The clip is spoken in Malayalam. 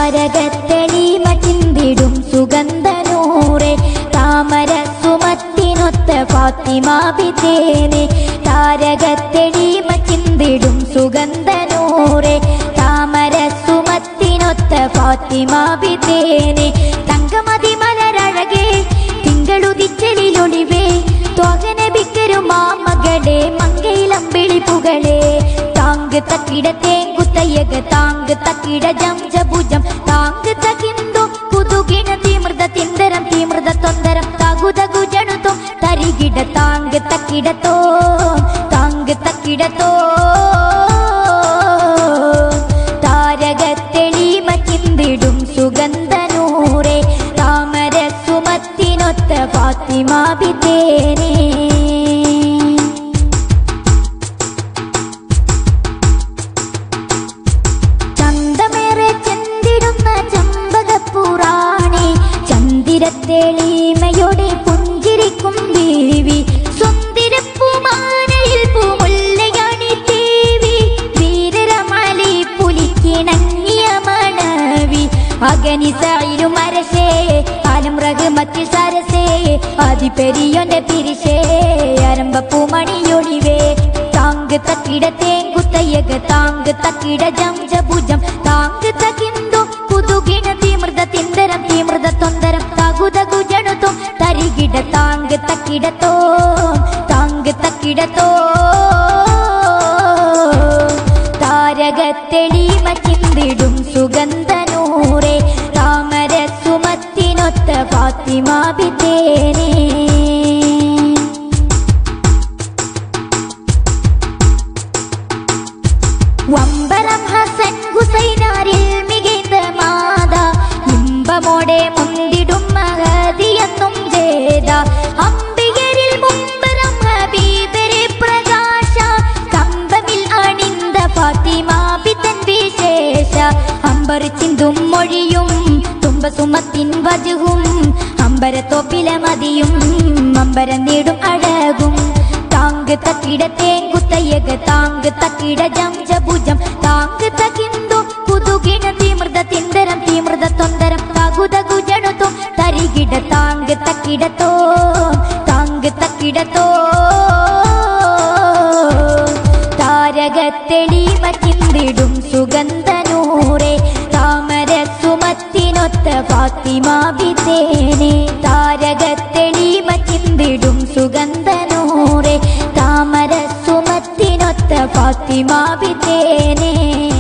താരകത്തെളിമ ചിന്തിടും സുഗന്ധനൂറെ താമര സുമത്തിനൊത്ത ഫാത്തിമ ബിതേനെ താരകത്തെളിമ ചിന്തിടും സുഗന്ധനൂറെ താമര സുമത്തിനൊത്ത ഫാത്തിമ ബിതേനെ തങ്കമതി മലരഴകേ തിങ്കളുദിച്ചലിലൊളിവേ ത്വകനബിക്കരുമാ മകളെ മങ്കയിലമ്പിളി പുകളെ താങ്ക് തക്കിട തേങ്കുത്തയ്യക താങ്ക് തക്കിട ജംജഭുജം താങ്ക് തകിന്തു കുതുകിണ തീമൃത തിന്തരം തീമൃത തൊന്തരം തകുതകു ജണുതും തരികിട താങ്ക് തക്കിടത്തോ താങ്ക് തക്കിടത്തോ താരകത്തെളിമ ചിന്തിടും സുഗന്ധനൂറെ താമര സുമത്തിനൊത്ത ഫാത്തിമ ബിതേനേ ചന്തമേറെ ചെന്തിടുന്ന ചമ്പകപ്പുറാണി ചന്ദിരത്തെളിമയോടെ പുഞ്ചിരിക്കും ദേവി സുന്ദരപ്പുമാനയിൽ പൂമുല്ലയാണി ദേവി വീരരമലി പുലിക്കിണങ്ങിയ മണവി അഗനിസായിലും അരശേ ആലം റഹ്മത്തിൽ സരസേ ആദിപെരിയോന്റെ പിരിശേ അരമ്പപ്പൂമണിയൊളിവേ താങ്ക് തക്കിട തേങ്കുത്തയ്യക താങ്ക് തക്കിട ജംജഭുജം താങ്ക് തകിന്തു കുതുകിണ തീമൃത തിന്തരം തീമൃത തൊന്തരം തകുതകു ജണുതും തരികിട താങ്ക് തക്കിടത്തോ താങ്ക് തക്കിടത്തോ താരകത്തെളിമ ചിന്തിടും സുഗന്ധനൂറെ താമര സുമത്തിനൊത്ത ഫാത്തിമ ബിതേനേ വമ്പരം ഹസൻ ഹുസൈനാരിൽ മികൈந்த മാത ഇമ്പമോടെ മുന്തിടും മഹതിയെന്നും ജേത അമ്പികരിൽ മുമ്പരം ഹബീബരെ പ്രകാശ കമ്പമിൽ അണിந்த ഫാത്തിമ പിതൻ വിശേഷ അമ്പർ ചിന്തും മൊഴിയും തുമ്പ സുമത്തിൻ വജുവും അമ്പരത്തോപ്പിലെ മതിയും അമ്പര നീടും അഴകും താങ്ക് തക്കിട തേങ്കുത്തയ്യക താങ്ക് തക്കിട ജംജഭുജം താങ്ക് തകിന്തു കുതുകിണ തീമൃത തിന്തരം തീമൃത തൊന്തരം തകുതകു ജണുതും തരികിട താങ്ക് തക്കിടത്തോ താങ്ക് തക്കിടത്തോ താരകത്തെളിമ ചിന്തിടും സുഗന്ധനൂറെ താമര സുമത്തിനൊത്ത ഫാത്തിമ ബിതേനെ താരകത്തെളിമ ചിന്തിടും സുഗന്ധനൂറെ താമര സുമത്തിനൊത്ത ഫാത്തിമ ബിതേനെ